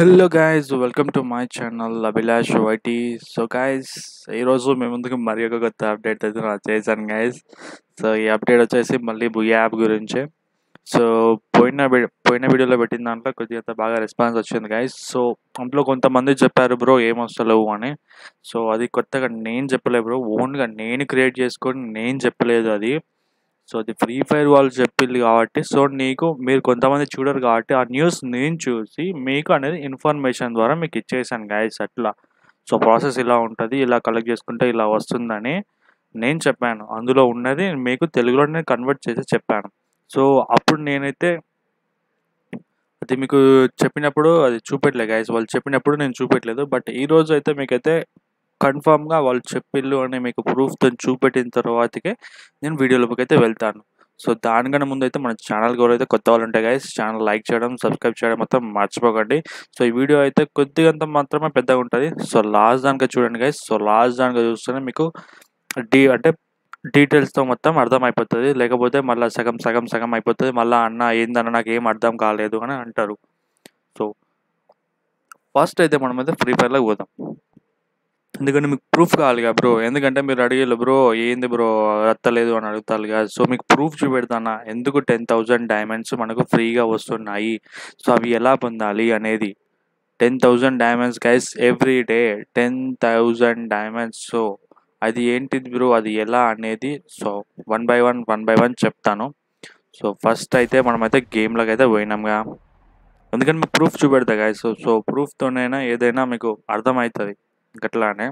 hello guys welcome to my channel Abhilash YT so guys ఈరోజు మేము ముందుకు మరి ఒక కొత్త అప్డేట్ అయితే నా చేశాను గైస్ సో ఈ అప్డేట్ వచ్చేసి మళ్ళీ బుయా యాప్ గురించి సో పోయిన వి- పోయిన వీడియోలో పెట్టిన దాంట్లో కొద్దిగా బాగా రెస్పాన్స్ వచ్చింది గైస్ సో అందులో కొంతమంది చెప్పారు బ్రో ఏం వస్తలేవు అని సో అది కొత్తగా నేను చెప్పలేదు బ్రో ఓన్గా నేను క్రియేట్ చేసుకొని నేను చెప్పలేదు అది సో అది ఫ్రీ ఫైర్ వాళ్ళు చెప్పింది కాబట్టి సో నీకు మీరు కొంతమంది చూడరు కాబట్టి ఆ న్యూస్ నేను చూసి మీకు అనేది ఇన్ఫర్మేషన్ ద్వారా మీకు ఇచ్చేసాను గైస్ అట్లా సో ప్రాసెస్ ఇలా ఉంటుంది ఇలా కలెక్ట్ చేసుకుంటే ఇలా వస్తుందని నేను చెప్పాను అందులో ఉన్నది మీకు తెలుగులోనే కన్వర్ట్ చేసి చెప్పాను సో అప్పుడు నేనైతే అది మీకు చెప్పినప్పుడు అది చూపెట్టలే గైస్ వాళ్ళు చెప్పినప్పుడు నేను చూపెట్టలేదు బట్ ఈ రోజు అయితే మీకైతే కన్ఫామ్గా వాళ్ళు చెప్పిళ్ళు అని మీకు ప్రూఫ్తో చూపెట్టిన తర్వాతకే నేను వీడియోలోకి అయితే వెళ్తాను సో దానికన్నా ముందు అయితే మన ఛానల్కి ఎవరైతే కొత్త వాళ్ళు ఉంటాయి గైస్ ఛానల్ లైక్ చేయడం సబ్స్క్రైబ్ చేయడం మొత్తం మర్చిపోకండి సో ఈ వీడియో అయితే కొద్దిగంత మాత్రమే పెద్దగా ఉంటుంది సో లాస్ట్ దానిక చూడండి గైస్ సో లాస్ట్ దానిక చూస్తేనే మీకు డీ అంటే డీటెయిల్స్తో మొత్తం అర్థమైపోతుంది లేకపోతే మళ్ళీ సగం సగం సగం అయిపోతుంది మళ్ళీ అన్న ఏందన్న నాకు ఏం అర్థం కాలేదు అని అంటారు సో ఫస్ట్ అయితే మనం అయితే ఫ్రీ ఫైర్లోకి పోదాం ఎందుకంటే మీకు ప్రూఫ్ కావాలి కదా బ్రో ఎందుకంటే మీరు అడిగేళ్ళు బ్రో ఏంది బ్రో రత్తలేదు అని అడుగుతారు కదా సో మీకు ప్రూఫ్ చూపెడతానా ఎందుకు టెన్ థౌజండ్ డైమండ్స్ మనకు ఫ్రీగా వస్తున్నాయి సో అవి ఎలా పొందాలి అనేది ten thousand diamonds guys every day ten thousand diamonds so అది ఏంటిది బ్రో అది ఎలా అనేది so one by one one by one చెప్తాను సో ఫస్ట్ అయితే మనమైతే గేమ్లోకి అయితే పోయినాంగా ఎందుకంటే మీకు ప్రూఫ్ చూపెడతా గాయ సో సో ప్రూఫ్తోనైనా ఏదైనా మీకు అర్థమవుతుంది గట్లానే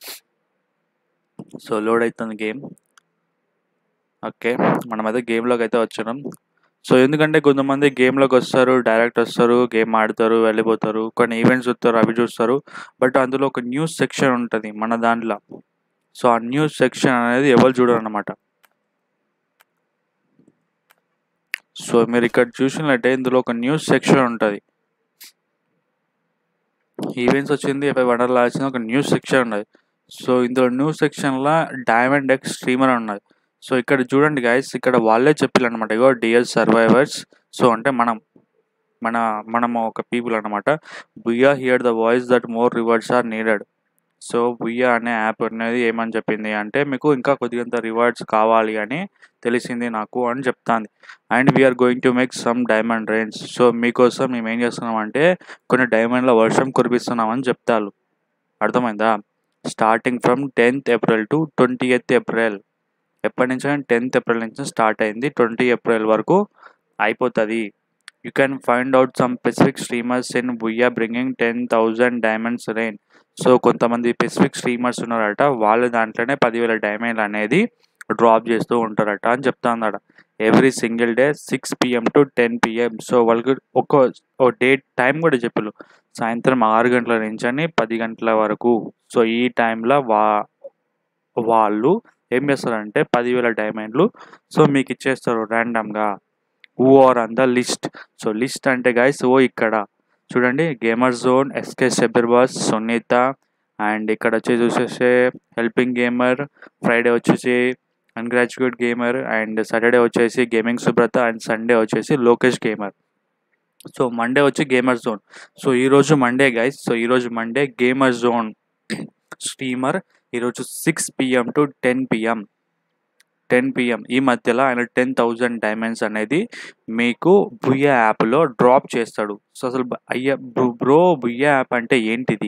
సో లోడ్ అవుతుంది గేమ్ ఓకే మనమైతే గేమ్లోకి అయితే వచ్చినాం సో ఎందుకంటే కొంతమంది గేమ్లోకి వస్తారు డైరెక్ట్ వస్తారు గేమ్ ఆడతారు వెళ్ళిపోతారు కొన్ని ఈవెంట్స్ చూస్తారు అవి చూస్తారు బట్ అందులో ఒక న్యూస్ సెక్షన్ ఉంటుంది మన దాంట్లో సో ఆ న్యూస్ సెక్షన్ అనేది ఎవరు చూడరు అనమాట సో మీరు ఇక్కడ చూసినట్టే ఇందులో ఒక న్యూస్ సెక్షన్ ఉంటుంది ఈవెంట్స్ వచ్చింది ఎఫ్ఐ వండర్లా వచ్చింది ఒక న్యూస్ సెక్షన్ ఉన్నది సో ఇందులో న్యూస్ సెక్షన్లో డైమండ్ ఎక్స్ స్ట్రీమర్ ఉన్నది సో ఇక్కడ చూడండి గైస్ ఇక్కడ వాళ్ళే చెప్పారు అనమాట ఇగో డిఎస్ సర్వైవర్స్ సో అంటే మనం మన మనం ఒక పీపుల్ అనమాట Booyah hear the voice that more rewards are needed so Booyah అనే యాప్ అనేది ఏమని చెప్పింది అంటే మీకు ఇంకా కొద్దిగంత రివార్డ్స్ కావాలి అని తెలిసింది నాకు అని చెప్తాంది and we're going to make some diamond range so మీకోసం మేము ఏం చేస్తున్నాం అంటే కొన్ని డైమండ్ల వర్షం కురిపిస్తున్నామని చెప్తారు అర్థమైందా starting from tenth April to twenty eighth April ఎప్పటి నుంచి టెన్త్ ఏప్రిల్ నుంచి స్టార్ట్ అయింది ట్వంటీ ఏప్రిల్ వరకు అయిపోతుంది you can find out some specific streamers in Booyah bringing ten thousand diamonds range so కొంతమంది స్పెసిఫిక్ స్ట్రీమర్స్ ఉన్నారట వాళ్ళ దాంట్లోనే పదివేల డైమండ్ అనేది డ్రాప్ చేస్తూ ఉంటారట అని చెప్తాందట every single day six PM to ten PM so వాళ్ళకి ఒక ఒక డేట్ టైం కూడా చెప్పారు సాయంత్రం ఆరు గంటల నుంచి అని పది గంటల వరకు సో ఈ టైంలో వా వాళ్ళు ఏం చేస్తారంటే పదివేల డైమండ్లు సో మీకు ఇచ్చేస్తారు ర్యాండమ్గా who are on the list so list అంటే గైస్ ఓ ఇక్కడ చూడండి gamer zone SK Shabbir boss Sunitha and ఇక్కడ వచ్చి చూసేసి హెల్పింగ్ గేమర్ ఫ్రైడే వచ్చేసి అన్గ్రాడ్యుయేట్ గేమర్ అండ్ సాటర్డే వచ్చేసి గేమింగ్ సుబ్రత అండ్ సండే వచ్చేసి లోకేష్ గేమర్ సో మండే వచ్చి గేమర్ జోన్ సో ఈరోజు మండే గైస్ సో ఈరోజు మండే గేమర్ జోన్ స్ట్రీమర్ ఈరోజు six PM to ten PM ten PM ఈ మధ్యలో ఆయన టెన్ థౌజండ్ డైమండ్స్ అనేది మీకు బుయ్యా యాప్లో డ్రాప్ చేస్తాడు సో అసలు బ- అయ్యా బ్రో బుయ్యా యాప్ అంటే ఏంటిది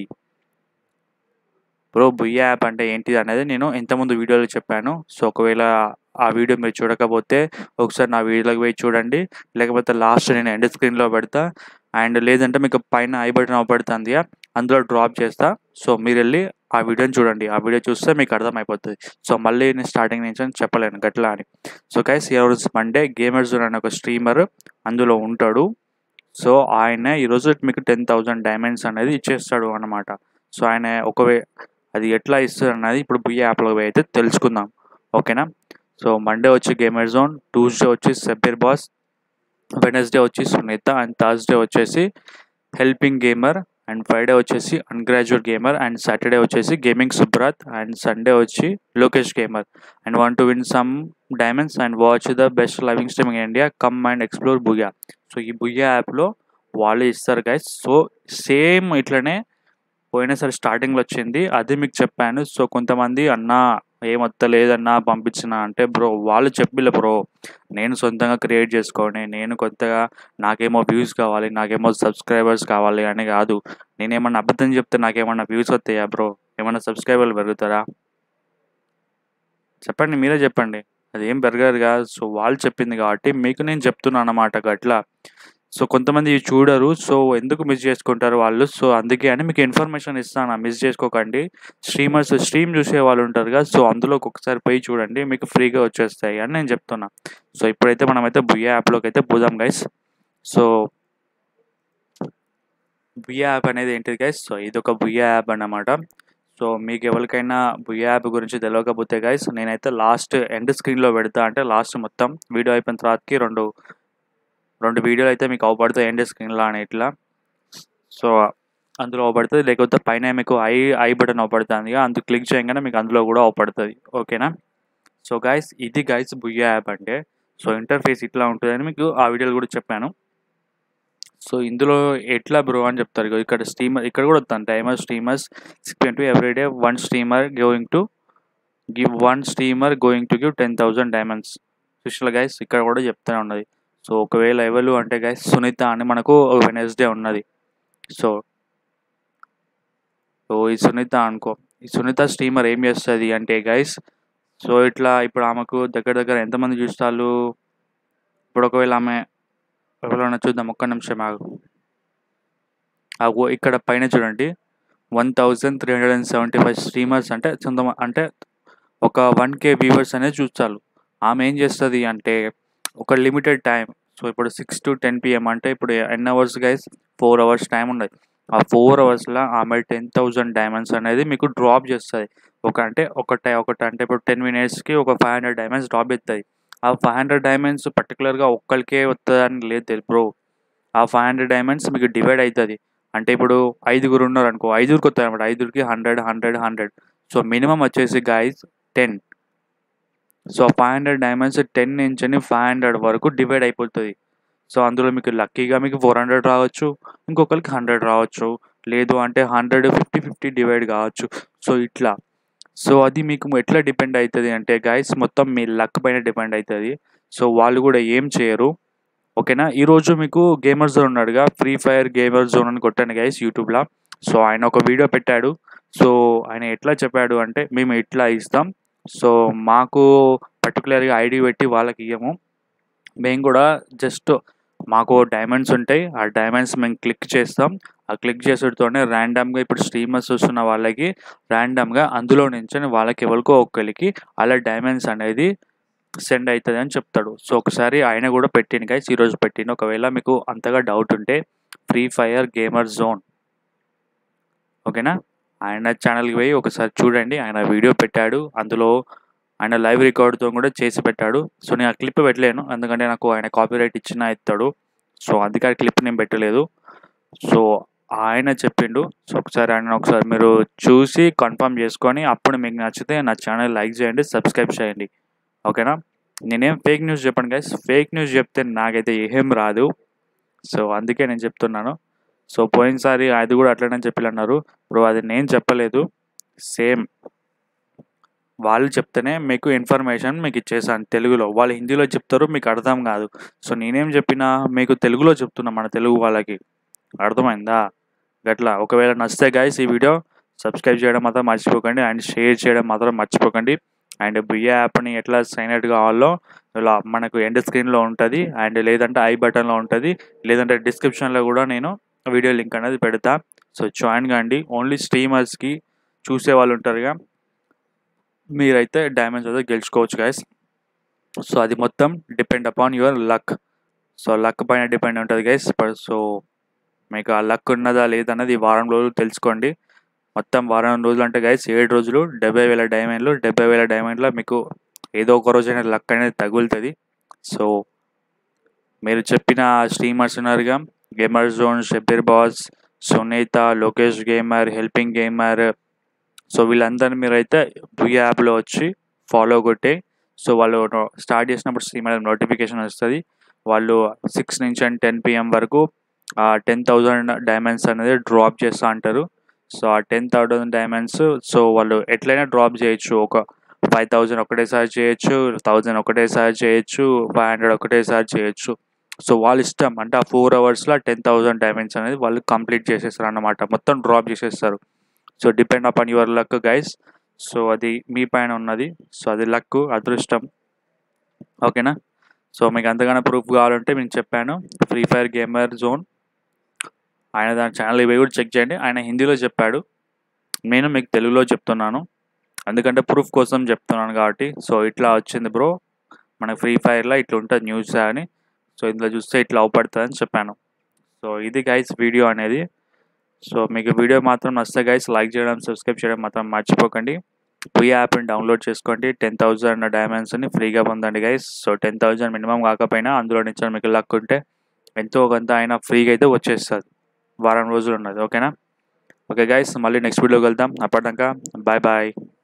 బ్రో బుయ్యా యాప్ అంటే ఏంటిది అనేది నేను ఇంతకుముందు వీడియోలో చెప్పాను సో ఒకవేళ ఆ వీడియో మీరు చూడకపోతే ఒకసారి నా వీడియోలోకి పోయి చూడండి లేకపోతే లాస్ట్ నేను ఎండ్ స్క్రీన్లో పెడతా అండ్ లేదంటే మీకు పైన ఐ బటన్ అవపడుతుంది అందులో డ్రాప్ చేస్తా సో మీరు వెళ్ళి ఆ వీడియోని చూడండి ఆ వీడియో చూస్తే మీకు అర్థమైపోతుంది సో మళ్ళీ నేను స్టార్టింగ్ నుంచి అని చెప్పలేను గట్లా అని సో గైస్ ఈరోజు మండే గేమర్ జోన్ అనే ఒక స్ట్రీమర్ అందులో ఉంటాడు సో ఆయన ఈరోజు మీకు టెన్ థౌజండ్ డైమండ్స్ అనేది ఇచ్చేస్తాడు అనమాట సో ఆయన ఒకవే అది ఎట్లా ఇస్తుంది అన్నది ఇప్పుడు బుయ్య యాప్లో పోయి అయితే తెలుసుకుందాం ఓకేనా సో మండే వచ్చి గేమర్ జోన్ ట్యూస్డే వచ్చి సెబ్బిర్ బాస్ వెనస్డే వచ్చి సునీత అండ్ థర్స్డే వచ్చేసి హెల్పింగ్ గేమర్ అండ్ ఫ్రైడే వచ్చేసి అన్గ్రాడ్యుయేట్ గేమర్ అండ్ సాటర్డే వచ్చేసి గేమింగ్ సుబ్రాత్ అండ్ సండే వచ్చి Lokesh gamer and want to win some diamonds and watch the best living streaming India come and explore Booyah so ఈ Booyah యాప్లో వాళ్ళు ఇస్తారు guys so same ఇట్లనే పోయినసారి స్టార్టింగ్లో వచ్చింది అది మీకు చెప్పాను సో కొంతమంది అన్న ఏం వస్తలేదన్నా పంపించిన అంటే బ్రో వాళ్ళు చెప్పిలే బ్రో నేను సొంతంగా క్రియేట్ చేసుకొని నేను కొత్తగా నాకేమో వ్యూస్ కావాలి నాకేమో సబ్స్క్రైబర్స్ కావాలి అని కాదు నేనేమన్నా అబద్ధం చెప్తే నాకేమన్నా వ్యూస్ వస్తాయా బ్రో ఏమన్నా సబ్స్క్రైబర్లు పెరుగుతారా చెప్పండి మీరే చెప్పండి అది ఏం పెరగదు కాదు సో వాళ్ళు చెప్పింది కాబట్టి మీకు నేను చెప్తున్నాను అన్నమాట అట్లా సో కొంతమంది ఇవి చూడరు సో ఎందుకు మిస్ చేసుకుంటారు వాళ్ళు సో అందుకే అని మీకు ఇన్ఫర్మేషన్ ఇస్తాను మిస్ చేసుకోకండి స్ట్రీమర్స్ స్ట్రీమ్ చూసే వాళ్ళు ఉంటారు కదా సో అందులో ఒకసారి పోయి చూడండి మీకు ఫ్రీగా వచ్చేస్తాయి అని నేను చెప్తున్నా సో ఇప్పుడైతే మనమైతే బుయ్యా యాప్లోకి అయితే పోదాం గైస్ సో బుయ్యా యాప్ అనేది ఏంటిది గైస్ సో ఇది ఒక బుయ్యా యాప్ అన్నమాట సో మీకు ఎవరికైనా బుయ్యా యాప్ గురించి తెలియకపోతే గైస్ నేనైతే లాస్ట్ ఎండ్ స్క్రీన్లో పెడతా అంటే లాస్ట్ మొత్తం వీడియో అయిపోయిన తర్వాతకి రెండు రెండు వీడియోలు అయితే మీకు అవపడతాయి ఎండ్ స్క్రీన్లో అని ఇట్లా సో అందులో అవపడుతుంది లేకపోతే పైన మీకు ఐ ఐ బటన్ అవపడుతుంది అందుకు క్లిక్ చేయగానే మీకు అందులో కూడా అవపడుతుంది ఓకేనా సో గైస్ ఇది గైస్ బుయ్యా యాప్ అంటే సో ఇంటర్ఫేస్ ఇట్లా ఉంటుందని మీకు ఆ వీడియోలో కూడా చెప్పాను సో ఇందులో ఎట్లా బ్రో అని చెప్తారు ఇగో ఇక్కడ స్టీమర్ ఇక్కడ కూడా వస్తాను timer streamers six to everyday one streamer going to give one streamer going to give ten thousand diamonds special guys ఇక్కడ కూడా చెప్తూనే ఉన్నది సో ఒకవేళ ఎవరు అంటే గైస్ సునీత అని మనకు వెనస్డే ఉన్నది సో సో ఈ సునీత అనుకో ఈ సునీత స్టీమర్ ఏం చేస్తుంది అంటే గైస్ సో ఇట్లా ఇప్పుడు ఆమెకు దగ్గర దగ్గర ఎంతమంది చూస్తారు ఇప్పుడు ఒకవేళ ఆమె ఎవరైనా చూద్దాం ఒక్క నిమిషం ఆగు ఆగు ఇక్కడ పైన చూడండి one thousand three hundred and seventy five streamers అంటే సొంత అంటే ఒక వన్ కే వ్యూవర్స్ అనేది చూస్తారు ఆమె ఏం చేస్తుంది అంటే ఒక లిమిటెడ్ టైం సో ఇప్పుడు సిక్స్ టు టెన్ పిఎం అంటే ఇప్పుడు ఎన్ hours guys four hours time ఉన్నది ఆ ఫోర్ అవర్స్లో ఆమె టెన్ థౌజండ్ డైమండ్స్ అనేది మీకు డ్రాప్ చేస్తుంది ఒక అంటే ఒకటి ఒకటి అంటే ఇప్పుడు టెన్ మినిట్స్కి ఒక ఫైవ్ హండ్రెడ్ డైమండ్స్ డ్రాప్ అవుతుంది ఆ ఫైవ్ హండ్రెడ్ డైమండ్స్ పర్టికులర్గా ఒక్కరికే వస్తుందని లేదు బ్రో ఆ ఫైవ్ హండ్రెడ్ డైమండ్స్ మీకు డివైడ్ అవుతుంది అంటే ఇప్పుడు ఐదుగురు ఉన్నారు అనుకో ఐదుగురికి వస్తాయి అనమాట ఐదుగురికి hundred hundred hundred so minimum వచ్చేసి guys ten so five hundred diamonds ten నుంచి ఫైవ్ హండ్రెడ్ వరకు డివైడ్ అయిపోతుంది సో అందులో మీకు లక్కీగా మీకు ఫోర్ హండ్రెడ్ రావచ్చు ఇంకొకరికి హండ్రెడ్ రావచ్చు లేదు అంటే హండ్రెడ్ ఫిఫ్టీ ఫిఫ్టీ డివైడ్ కావచ్చు సో ఇట్లా సో అది మీకు ఎట్లా డిపెండ్ అవుతుంది అంటే గైస్ మొత్తం మీ లక్ పైన డిపెండ్ అవుతుంది సో వాళ్ళు కూడా ఏం చేయరు ఓకేనా ఈరోజు మీకు గేమర్ జోన్ ఉన్నాడుగా ఫ్రీ ఫైర్ గేమర్ జోన్ అని కొట్టాను గైస్ యూట్యూబ్లో సో ఆయన ఒక వీడియో పెట్టాడు సో ఆయన ఎట్లా చెప్పాడు అంటే మేము ఇట్లా ఇస్తాం సో మాకు పర్టికులర్గా ఐడి పెట్టి వాళ్ళకి ఇవ్వము మేము కూడా జస్ట్ మాకు డైమండ్స్ ఉంటాయి ఆ డైమండ్స్ మేము క్లిక్ చేస్తాం ఆ క్లిక్ చేసేటతోనే ర్యాండమ్గా ఇప్పుడు స్ట్రీమర్స్ వస్తున్న వాళ్ళకి ర్యాండమ్గా అందులో నుంచి వాళ్ళకి ఎవరికో ఒక్కరికి అలా డైమండ్స్ అనేది సెండ్ అవుతుంది అని చెప్తాడు సో ఒకసారి ఆయన కూడా పెట్టింది గైస్ ఈరోజు పెట్టింది ఒకవేళ మీకు అంతగా డౌట్ ఉంటే ఫ్రీ ఫైర్ గేమర్ జోన్ ఓకేనా ఆయన ఛానల్కి పోయి ఒకసారి చూడండి ఆయన వీడియో పెట్టాడు అందులో ఆయన లైవ్ రికార్డ్తో కూడా చేసి పెట్టాడు సో నేను ఆ క్లిప్ పెట్టలేను ఎందుకంటే నాకు ఆయన కాపీరైట్ ఇచ్చిన ఇస్తాడు సో అందుకే ఆ క్లిప్ నేను పెట్టలేదు సో ఆయన చెప్పిండు సో ఒకసారి ఆయన ఒకసారి మీరు చూసి కన్ఫర్మ్ చేసుకొని అప్పుడు మీకు నచ్చితే నా ఛానల్ లైక్ చేయండి సబ్స్క్రైబ్ చేయండి ఓకేనా నేనేం ఫేక్ న్యూస్ చెప్పండి గైస్ ఫేక్ న్యూస్ చెప్తే నాకైతే ఏం రాదు సో అందుకే నేను చెప్తున్నాను సో పోయినసారి అది కూడా అట్లనే చెప్పి అన్నారు బ్రో అది నేను చెప్పలేదు సేమ్ వాళ్ళు చెప్తేనే మీకు ఇన్ఫర్మేషన్ మీకు ఇచ్చేసాను తెలుగులో వాళ్ళు హిందీలో చెప్తారు మీకు అర్థం కాదు సో నేనేం చెప్పినా మీకు తెలుగులో చెప్తున్నా మన తెలుగు వాళ్ళకి అర్థమైందా గట్లా ఒకవేళ నచ్చితే గాయస్ ఈ వీడియో సబ్స్క్రైబ్ చేయడం మాత్రం మర్చిపోకండి అండ్ షేర్ చేయడం మాత్రం మర్చిపోకండి అండ్ బియ్య యాప్ని ఎట్లా సైన్ అవుట్ కావాలో ఇలా మనకు ఎండ్ స్క్రీన్లో ఉంటుంది అండ్ లేదంటే ఐ బటన్లో ఉంటుంది లేదంటే డిస్క్రిప్షన్లో కూడా నేను వీడియో లింక్ అనేది పెడతా సో జాయిన్ కాండి ఓన్లీ స్ట్రీమర్స్కి చూసే వాళ్ళు ఉంటారుగా మీరైతే డైమండ్స్ అయితే గెలుచుకోవచ్చు గైస్ సో అది మొత్తం depend upon your luck so luck పైన డిపెండ్ ఉంటుంది గైస్ సో మీకు ఆ లక్ ఉన్నదా లేదన్నది ఈ వారం రోజులు తెలుసుకోండి మొత్తం వారం రోజులు అంటే గైస్ ఏడు రోజులు డెబ్బై వేల డైమండ్లు డెబ్బై వేల డైమండ్లో మీకు ఏదో ఒక రోజైనా లక్ అనేది తగులుతుంది సో మీరు చెప్పిన స్ట్రీమర్స్ ఉన్నారుగా gamer zone Shabbir boss Sunitha Lokesh gamer helping gamer so వీళ్ళందరినీ మీరైతే బుయ్ యాప్లో వచ్చి ఫాలో కొట్టే సో వాళ్ళు స్టార్ట్ చేసినప్పుడు స్ట్రీమ్ అనేది నోటిఫికేషన్ వస్తుంది వాళ్ళు సిక్స్ నుంచి అండ్ టెన్ పిఎం వరకు ఆ టెన్ థౌజండ్ డైమండ్స్ అనేది డ్రాప్ చేస్తూ అంటారు సో ఆ టెన్ థౌజండ్ డైమండ్స్ సో వాళ్ళు ఎట్లయినా డ్రాప్ చేయొచ్చు ఒక ఫైవ్ థౌజండ్ ఒకటేసారి చేయొచ్చు థౌజండ్ ఒకటేసారి చేయొచ్చు ఫైవ్ హండ్రెడ్ ఒకటేసారి చేయొచ్చు సో వాళ్ళ ఇష్టం అంటే ఆ ఫోర్ అవర్స్లో టెన్ థౌజండ్ డైమండ్స్ అనేది వాళ్ళు కంప్లీట్ చేసేస్తారు అన్నమాట మొత్తం డ్రాప్ చేసేస్తారు so depend upon your luck guys so అది మీ పైన ఉన్నది సో అది లక్ అదృష్టం ఓకేనా సో మీకు అంతగానో ప్రూఫ్ కావాలంటే నేను చెప్పాను ఫ్రీ ఫైర్ గేమర్ జోన్ ఆయన దాని ఛానల్ ఇవి కూడా చెక్ చేయండి ఆయన హిందీలో చెప్పాడు నేను మీకు తెలుగులో చెప్తున్నాను ఎందుకంటే ప్రూఫ్ కోసం చెప్తున్నాను కాబట్టి సో ఇట్లా వచ్చింది బ్రో మనకి ఫ్రీ ఫైర్లో ఇట్లా ఉంటుంది న్యూస్ అని సో ఇందులో చూస్తే ఇట్లా అవపడుతుంది అని చెప్పాను సో ఇది గైస్ వీడియో అనేది సో మీకు వీడియో మాత్రం నచ్చితే గైస్ లైక్ చేయడం సబ్స్క్రైబ్ చేయడం మాత్రం మర్చిపోకండి ఫ్రీ యాప్ని డౌన్లోడ్ చేసుకోండి టెన్ థౌజండ్ డైమండ్స్ని ఫ్రీగా పొందండి guys so ten thousand minimum కాకపోయినా అందులో నుంచి మీకు లక్ ఉంటే ఎంతో కొంత అయినా ఫ్రీగా అయితే వచ్చేస్తుంది వారం రోజులు ఉన్నది ఓకేనా ఓకే గైస్ మళ్ళీ నెక్స్ట్ వీడియోకి వెళ్దాం అప్పటిదాకా బాయ్ బాయ్